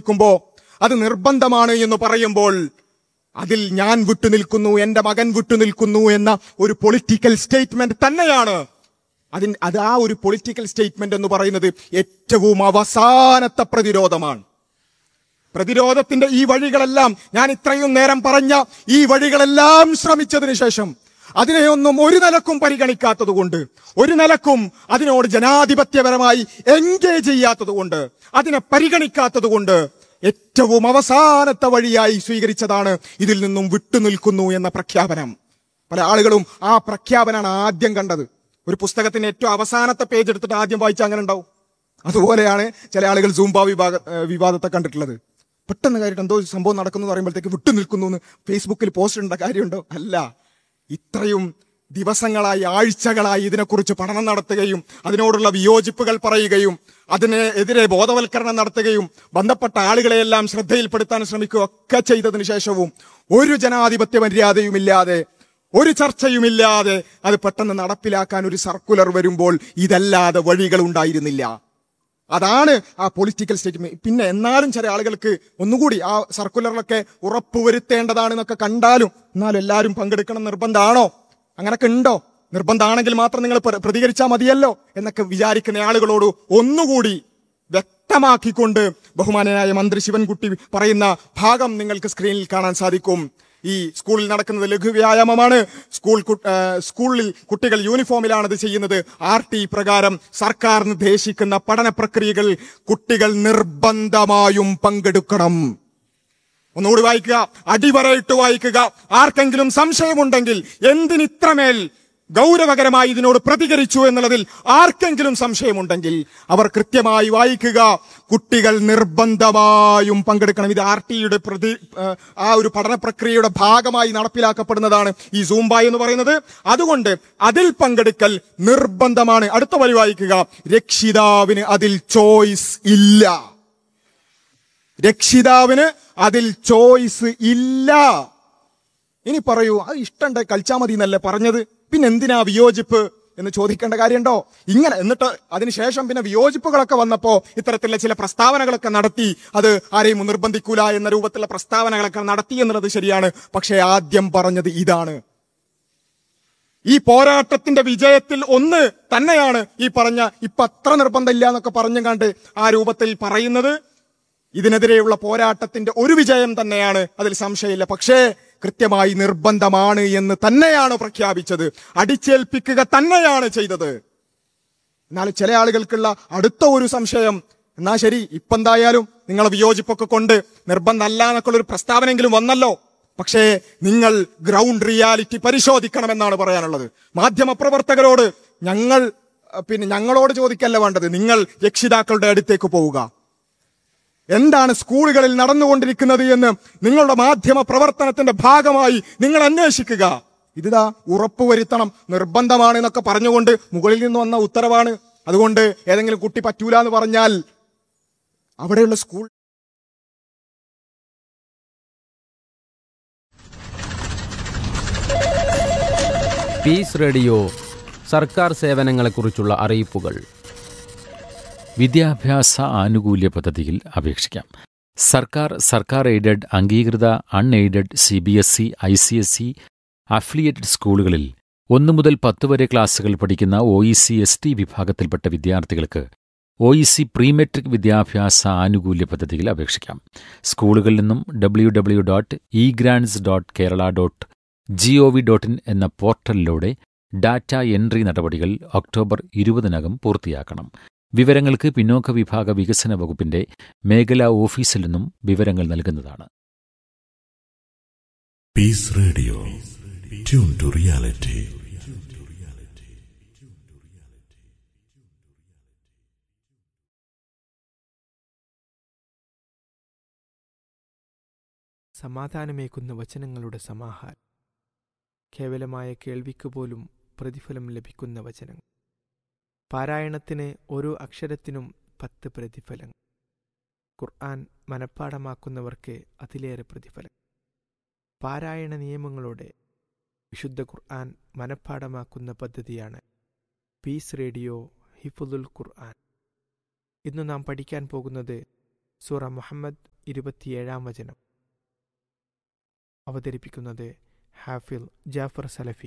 ചോദിക്കുമ്പോ അത് നിർബന്ധമാണ് എന്ന് പറയുമ്പോൾ അതിൽ ഞാൻ വിട്ടുനിൽക്കുന്നു എന്റെ മകൻ വിട്ടുനിൽക്കുന്നു എന്ന ഒരു പൊളിറ്റിക്കൽ സ്റ്റേറ്റ്മെന്റ് തന്നെയാണ് അതിന് അത് ആ ഒരു പൊളിറ്റിക്കൽ സ്റ്റേറ്റ്മെന്റ് എന്ന് പറയുന്നത് ഏറ്റവും അവസാനത്തെ പ്രതിരോധമാണ് പ്രതിരോധത്തിന്റെ ഈ വഴികളെല്ലാം ഞാൻ ഇത്രയും നേരം പറഞ്ഞ ഈ വഴികളെല്ലാം ശ്രമിച്ചതിന് ശേഷം അതിനെയൊന്നും ഒരു നിലക്കും പരിഗണിക്കാത്തത് കൊണ്ട് ഒരു നിലക്കും അതിനോട് ജനാധിപത്യപരമായി എൻഗേജ് ചെയ്യാത്തത് കൊണ്ട് അതിനെ പരിഗണിക്കാത്തത് കൊണ്ട് ഏറ്റവും അവസാനത്തെ വഴിയായി സ്വീകരിച്ചതാണ് ഇതിൽ നിന്നും വിട്ടുനിൽക്കുന്നു എന്ന പ്രഖ്യാപനം പല ആളുകളും ആ പ്രഖ്യാപനമാണ് ആദ്യം കണ്ടത് ഒരു പുസ്തകത്തിന്റെ ഏറ്റവും അവസാനത്തെ പേജ് എടുത്തിട്ട് ആദ്യം വായിച്ച അങ്ങനെ ഉണ്ടാവും അതുപോലെയാണ് ചില ആളുകൾ സൂംബ വിഭാഗ ഏഹ് വിവാദത്തെ കണ്ടിട്ടുള്ളത് പെട്ടെന്ന് കാര്യമായിട്ട് എന്തോ ഒരു സംഭവം നടക്കുന്നു എന്ന് പറയുമ്പോഴത്തേക്ക് വിട്ടു നിൽക്കുന്നു എന്ന് ഫേസ്ബുക്കിൽ പോസ്റ്റ് ഇടേണ്ട കാര്യമുണ്ടോ അല്ല ഇത്രയും ദിവസങ്ങളായി ആഴ്ചകളായി ഇതിനെക്കുറിച്ച് പഠനം നടത്തുകയും അതിനോടുള്ള വിയോജിപ്പുകൾ പറയുകയും അതിനെതിരെ ബോധവൽക്കരണം നടത്തുകയും ബന്ധപ്പെട്ട ആളുകളെയെല്ലാം ശ്രദ്ധയിൽപ്പെടുത്താൻ ശ്രമിക്കുകയും ഒക്കെ ചെയ്തതിനു ശേഷവും ഒരു ജനാധിപത്യ മര്യാദയുമില്ലാതെ ഒരു ചർച്ചയുമില്ലാതെ അത് പെട്ടെന്ന് നടപ്പിലാക്കാൻ ഒരു സർക്കുലർ വരുമ്പോൾ ഇതല്ലാതെ വഴികൾ ഉണ്ടായിരുന്നില്ല അതാണ് ആ പൊളിറ്റിക്കൽ സ്റ്റേറ്റ്മെന്റ് പിന്നെ എന്നാലും ചില ആളുകൾക്ക് ഒന്നുകൂടി ആ സർക്കുലറിലൊക്കെ ഉറപ്പുവരുത്തേണ്ടതാണെന്നൊക്കെ കണ്ടാലും എന്നാലും എല്ലാവരും പങ്കെടുക്കണം നിർബന്ധമാണോ അങ്ങനൊക്കെ ഉണ്ടോ നിർബന്ധമാണെങ്കിൽ മാത്രം നിങ്ങൾ പ്ര- പ്രതികരിച്ചാൽ മതിയല്ലോ എന്നൊക്കെ വിചാരിക്കുന്ന ആളുകളോട് ഒന്നുകൂടി വ്യക്തമാക്കിക്കൊണ്ട് ബഹുമാനനായ മന്ത്രി ശിവൻകുട്ടി പറയുന്ന ഭാഗം നിങ്ങൾക്ക് സ്ക്രീനിൽ കാണാൻ സാധിക്കും ഈ സ്കൂളിൽ നടക്കുന്നത് ലഘുവ്യായാമമാണ് സ്കൂൾ കു- ആ, സ്കൂളിൽ കുട്ടികൾ യൂണിഫോമിലാണ് ഇത് ചെയ്യുന്നത് ആർ ടി പ്രകാരം സർക്കാർ നിർദ്ദേശിക്കുന്ന പഠന പ്രക്രിയകൾ കുട്ടികൾ നിർബന്ധമായും പങ്കെടുക്കണം ഒന്നുകൂടി വായിക്കുക അടിവരയിട്ട് വായിക്കുക ആർക്കെങ്കിലും സംശയമുണ്ടെങ്കിൽ എന്തിനിത്രമേൽ ഗൗരവകരമായി ഇതിനോട് പ്രതികരിച്ചു എന്നുള്ളതിൽ ആർക്കെങ്കിലും സംശയമുണ്ടെങ്കിൽ അവർ കൃത്യമായി വായിക്കുക കുട്ടികൾ നിർബന്ധമായും പങ്കെടുക്കണം ഇത് ആർ ടിയുടെ പ്രതി ആ, ആ ഒരു പഠന പ്രക്രിയയുടെ ഭാഗമായി നടപ്പിലാക്കപ്പെടുന്നതാണ് ഈ സൂംബ എന്ന് പറയുന്നത് അതുകൊണ്ട് അതിൽ പങ്കെടുക്കൽ നിർബന്ധമാണ് അടുത്ത വരി വായിക്കുക രക്ഷിതാവിന് അതിൽ ചോയ്സ് ഇല്ല രക്ഷിതാവിന് അതിൽ ചോയ്സ് ഇല്ല ഇനി പറയൂ അത് ഇഷ്ടണ്ട് കളിച്ചാ മതി എന്നല്ലേ പറഞ്ഞത് പിന്നെ എന്തിനാ വിയോജിപ്പ് എന്ന് ചോദിക്കേണ്ട കാര്യമുണ്ടോ ഇങ്ങനെ എന്നിട്ട് അതിനുശേഷം പിന്നെ വിയോജിപ്പുകളൊക്കെ വന്നപ്പോ ഇത്തരത്തിലുള്ള ചില പ്രസ്താവനകളൊക്കെ നടത്തി അത് ആരെയും നിർബന്ധിക്കൂല എന്ന രൂപത്തിലുള്ള പ്രസ്താവനകളൊക്കെ നടത്തി എന്നുള്ളത് ശരിയാണ് പക്ഷേ ആദ്യം പറഞ്ഞത് ഇതാണ് ഈ പോരാട്ടത്തിന്റെ വിജയത്തിൽ ഒന്ന് തന്നെയാണ് ഈ പറഞ്ഞ ഇപ്പൊ അത്ര നിർബന്ധമില്ല എന്നൊക്കെ പറഞ്ഞു കണ്ട് ആ രൂപത്തിൽ പറയുന്നത് ഇതിനെതിരെയുള്ള പോരാട്ടത്തിന്റെ ഒരു വിജയം തന്നെയാണ് അതിൽ സംശയമില്ല പക്ഷേ കൃത്യമായി നിർബന്ധമാണ് എന്ന് തന്നെയാണ് പ്രഖ്യാപിച്ചത് അടിച്ചേൽപ്പിക്കുക തന്നെയാണ് ചെയ്തത് എന്നാൽ ചില ആളുകൾക്കുള്ള അടുത്ത ഒരു സംശയം എന്നാ ശരി ഇപ്പൊ എന്തായാലും നിങ്ങളെ വിയോജിപ്പൊക്കെ കൊണ്ട് നിർബന്ധമല്ല എന്നൊക്കെയുള്ള ഒരു പ്രസ്താവനയെങ്കിലും വന്നല്ലോ പക്ഷേ നിങ്ങൾ ഗ്രൗണ്ട് റിയാലിറ്റി പരിശോധിക്കണമെന്നാണ് പറയാനുള്ളത് മാധ്യമപ്രവർത്തകരോട് ഞങ്ങൾ അഹ് പിന്നെ ഞങ്ങളോട് ചോദിക്കല്ല വേണ്ടത് നിങ്ങൾ രക്ഷിതാക്കളുടെ അടുത്തേക്ക് പോവുക എന്താണ് സ്കൂളുകളിൽ നടന്നുകൊണ്ടിരിക്കുന്നത് എന്ന് നിങ്ങളുടെ മാധ്യമ പ്രവർത്തനത്തിന്റെ ഭാഗമായി നിങ്ങൾ അന്വേഷിക്കുക ഇതാ ഉറപ്പുവരുത്തണം നിർബന്ധമാണ് എന്നൊക്കെ പറഞ്ഞുകൊണ്ട് മുകളിൽ നിന്ന് വന്ന ഉത്തരവാണ് അതുകൊണ്ട് ഏതെങ്കിലും കുട്ടി പറ്റൂല എന്ന് പറഞ്ഞാൽ അവിടെയുള്ള സ്കൂൾ പീസ് റേഡിയോ സർക്കാർ സേവനങ്ങളെക്കുറിച്ചുള്ള അറിയിപ്പുകൾ വിദ്യാഭ്യാസ ആനുകൂല്യ പദ്ധതിയിൽ അപേക്ഷിക്കാം സർക്കാർ സർക്കാർ എയ്ഡഡ് അംഗീകൃത unaided C B S E I C S E affiliated സ്കൂളുകളിൽ ഒന്നു മുതൽ പത്ത് വരെ ക്ലാസുകൾ പഠിക്കുന്ന O E C S T വിഭാഗത്തിൽപ്പെട്ട വിദ്യാർത്ഥികൾക്ക് ഒ ഇ സി പ്രീമെട്രിക് വിദ്യാഭ്യാസ ആനുകൂല്യ പദ്ധതിയിൽ അപേക്ഷിക്കാം സ്കൂളുകളിൽ നിന്നും W W dot e grants dot Kerala dot G O V dot in എന്ന പോർട്ടലിലൂടെ ഡാറ്റ എൻട്രി നടപടികൾ ഒക്ടോബർ ഇരുപതിനകം പൂർത്തിയാക്കണം വിവരങ്ങൾക്ക് പിന്നോക്ക വിഭാഗ വികസന വകുപ്പിന്റെ മേഖലാ ഓഫീസിൽ നിന്നും വിവരങ്ങൾ നൽകുന്നതാണ് Peace Radio. Tune to reality. സമാധാനമേക്കുന്ന വചനങ്ങളുടെ സമാഹാരം കേവലമായ കേൾവിക്ക് പോലും പ്രതിഫലം ലഭിക്കുന്ന വചനങ്ങൾ പാരായണത്തിന് ഓരോ അക്ഷരത്തിനും പത്ത് പ്രതിഫലങ്ങൾ ഖുർആൻ മനഃപ്പാടമാക്കുന്നവർക്ക് അതിലേറെ പ്രതിഫലം പാരായണ നിയമങ്ങളോടെ വിശുദ്ധ ഖുർആൻ മനഃപ്പാടമാക്കുന്ന പദ്ധതിയാണ് പീസ് റേഡിയോ ഹിഫുദുൽ ഖുർആൻ ഇന്ന് നാം പഠിക്കാൻ പോകുന്നത് സൂറ മുഹമ്മദ് ഇരുപത്തിയേഴാം വചനം അവതരിപ്പിക്കുന്നത് ഹാഫിൽ ജാഫർ സലഫി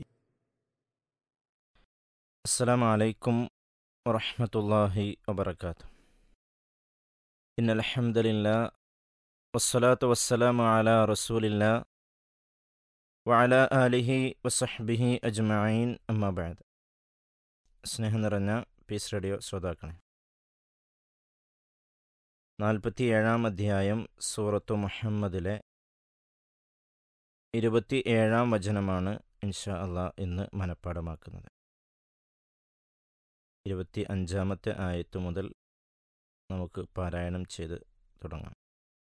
السلام عليكم ورحمة الله وبركاته إن الحمد لله والصلاة والسلام على رسول الله وعلى آله وصحبه أجمعين أما بعد സ്നേഹം നിറഞ്ഞ പീസ് റേഡിയോ ശ്രോതാക്കളെ നാൽപ്പത്തി ഏഴാം അധ്യായം സൂറത്തു മുഹമ്മദിലെ ഇരുപത്തി ഏഴാം വചനമാണ് ഇൻഷാ അള്ളാഹ് ഇന്ന് മനഃപ്പാടമാക്കുന്നത് ഇരുപത്തി അഞ്ചാമത്തെ ആയത്ത് മുതൽ നമുക്ക് പാരായണം ചെയ്ത് തുടങ്ങാം